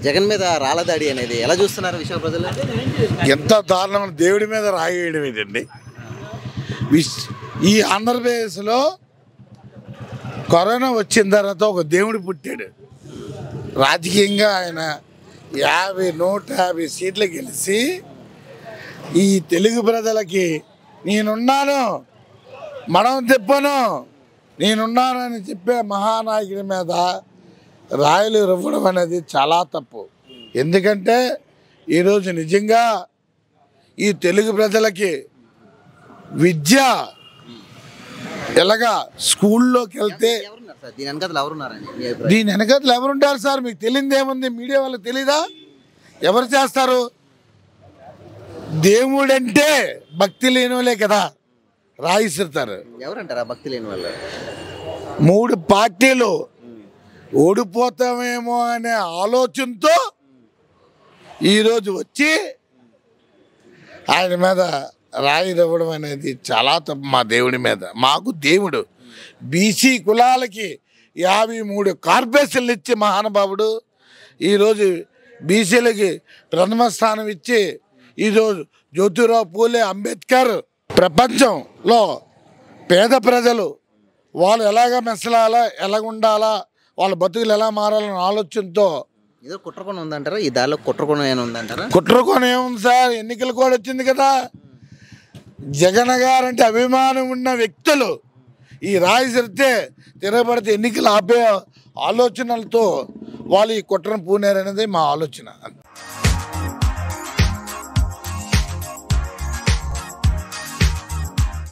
జగన్ మీద రాళ్ళ దాడి అనేది ఎలా చూస్తున్నారు విశాఖ ప్రజలు ఎంత దారుణం దేవుడి మీద రాయేయడం ఏంటండి విస్- ఈ ఆంధ్రప్రదేశ్లో కరోనా వచ్చిన తర్వాత ఒక దేవుడు పుట్టాడు రాజకీయంగా ఆయన యాభై నూట యాభై సీట్లు గెలిచి ఈ తెలుగు ప్రజలకి నేనున్నాను మనం తిప్పను నేనున్నాను అని చెప్పే మహానాయకుడి మీద రాయలు ఇవ్వడం అనేది చాలా తప్పు ఎందుకంటే ఈరోజు నిజంగా ఈ తెలుగు ప్రజలకి విద్య ఎలాగా స్కూల్లోకి వెళ్తే ఎవరున్నారు సార్ దీని వెనకాల ఎవరున్నారని మీ అభిప్రాయం దీని వెనకట్లు ఎవరుంటారు సార్ మీకు తెలియదు ఏముంది మీడియా వాళ్ళకి తెలీదా ఎవరు చేస్తారు దేవుడంటే భక్తి లేనివాళ్ళే కదా రాయిస్తారు ఎవరంటారా భక్తి లేని వాళ్ళు మూడు పార్టీలు ఓడిపోతామేమో అనే ఆలోచనతో ఈరోజు వచ్చి ఆయన మీద రాయి ఇవ్వడం అనేది చాలా తప్పు మా దేవుడి మీద మాకు దేవుడు బీసీ కులాలకి యాభై మూడు కార్పొరేషన్లు ఇచ్చి మహానుభావుడు ఈరోజు బీసీలకి ప్రథమ స్థానం ఇచ్చి ఈరోజు జ్యోతిరావు పూలే అంబేద్కర్ ప్రపంచంలో పేద ప్రజలు వాళ్ళు ఎలాగ మెసలాలా ఎలాగ ఉండాలా వాళ్ళ బతుకులు ఎలా మారాలన్న ఆలోచనతో ఏదో కుట్రకోణం ఉందంటారా ఈ దారిలో కుట్రకోణం ఏమైనా ఉందంటారా కుట్రకొని ఏముంది సార్ ఎన్నికలు కూడా వచ్చింది కదా జగన్ గారు అంటే అభిమానం ఉన్న వ్యక్తులు ఈ రాయి సరితే తిరగబడితే ఎన్నికలు ఆపే ఆలోచనలతో వాళ్ళు ఈ కుట్రను పూనారనేది మా ఆలోచన అంతే